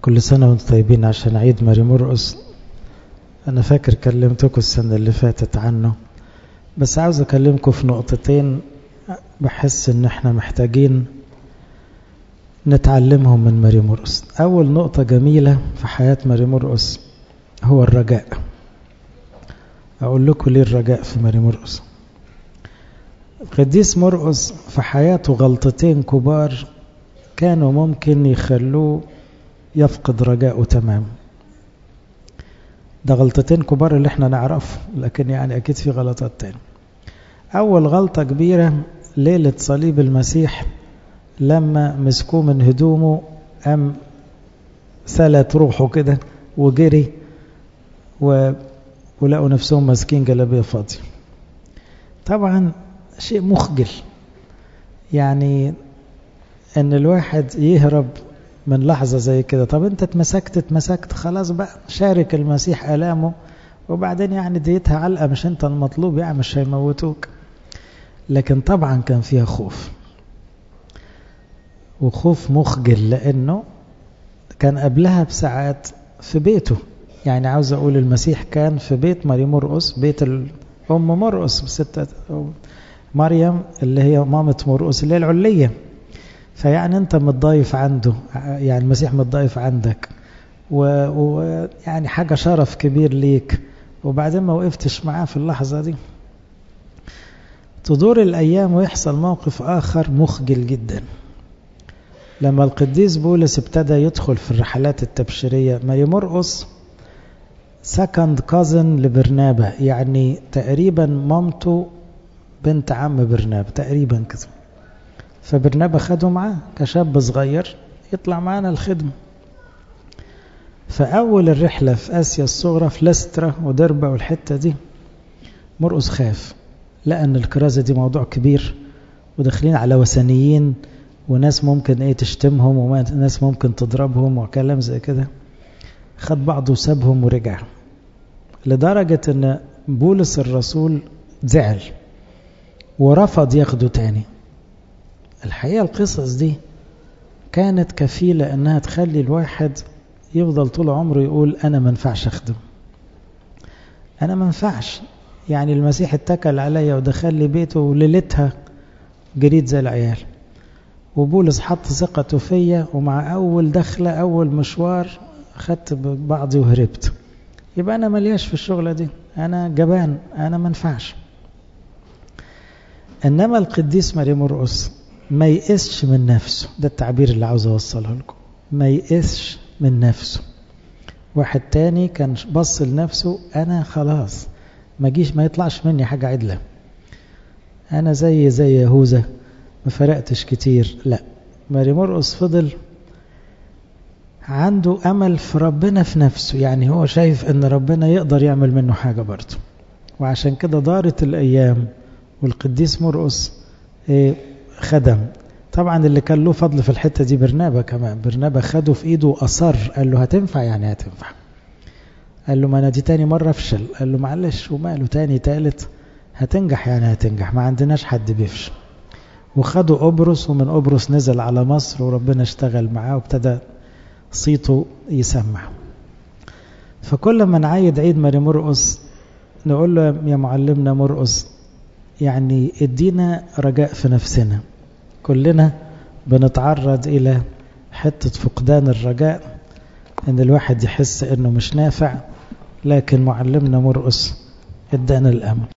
كل سنة وانتم طيبين عشان عيد ماري مرقس أنا فاكر كلمتكم السنة اللي فاتت عنه بس عاوز أكلمكم في نقطتين بحس إن احنا محتاجين نتعلمهم من ماري مرقس أول نقطة جميلة في حياة ماري مرقس هو الرجاء أقول لكم ليه الرجاء في ماري مرقس قديس مرقس في حياته غلطتين كبار كانوا ممكن يخلوه يفقد رجاءه تماما ده غلطتين كبار اللي احنا نعرفه لكن يعني أكيد في غلطات تاني أول غلطة كبيرة ليلة صليب المسيح لما مسكوه من هدومه أم سلت روحه كده وجري و... ولقوا نفسهم ماسكين جلابيه فاضيه طبعا شيء مخجل يعني ان الواحد يهرب من لحظة زي كده طب انت اتمسكت اتمسكت خلاص بقى شارك المسيح ألامه وبعدين يعني ديتها علقة مش انت المطلوب يعني مش هيموتوك لكن طبعا كان فيها خوف وخوف مخجل لأنه كان قبلها بساعات في بيته يعني عاوز أقول المسيح كان في بيت ماري مرقس بيت الأم مرقس ستة مريم اللي هي مامة مرقس اللي هي العلية فيعني أنت متضايف عنده يعني المسيح متضايف عندك ويعني حاجة شرف كبير ليك وبعدين ما وقفتش معاه في اللحظة دي تدور الأيام ويحصل موقف آخر مخجل جدا لما القديس بولس ابتدى يدخل في الرحلات التبشيرية ماري مرقس سكند كازن لبرنابا يعني تقريبا مامته بنت عم برنابا تقريبا كده فبرنابا خده معاه كشاب صغير يطلع معانا الخدمة فأول الرحلة في آسيا الصغرى في لسترا ودربة والحتة دي مرقس خاف لقى أن الكرازة دي موضوع كبير وداخلين على وثنيين وناس ممكن ايه تشتمهم وناس ممكن تضربهم وكلام زي كده خد بعضه وسابهم ورجع لدرجة ان بولس الرسول زعل ورفض ياخده تاني الحقيقة القصص دي كانت كفيلة انها تخلي الواحد يفضل طول عمره يقول انا ما ينفعش اخدم انا ما ينفعش يعني المسيح اتكل عليا ودخل لي بيته وليلتها جريت زي العيال وبولس حط ثقته فيا ومع أول دخلة أول مشوار خدت بعضي وهربت يبقى أنا ملياش في الشغلة دي أنا جبان أنا منفعش إنما القديس ماري مرقس ما يئسش من نفسه ده التعبير اللي عاوز أوصله لكم ما يئسش من نفسه واحد تاني كان بص لنفسه أنا خلاص ما جيش ما يطلعش مني حاجة عدلة أنا زي زي يهوذا ما فرقتش كتير لا ماري مرقس فضل عنده أمل في ربنا في نفسه يعني هو شايف أن ربنا يقدر يعمل منه حاجة برضه وعشان كده دارت الأيام والقديس مرقس خدم طبعا اللي كان له فضل في الحتة دي برنابا كمان برنابا خده في ايده وأصر قال له هتنفع يعني هتنفع قال له ما أنا دي تاني مرة أفشل قال له معلش وماله تاني تالت هتنجح يعني هتنجح ما عندناش حد بيفشل وخدوا قبرص ومن قبرص نزل على مصر وربنا اشتغل معاه وابتدى صيته يسمع فكل ما نعيد عيد ماري مرقس نقول له يا معلمنا مرقس يعني ادينا رجاء في نفسنا كلنا بنتعرض إلى حتة فقدان الرجاء ان الواحد يحس انه مش نافع لكن معلمنا مرقس ادانا الامل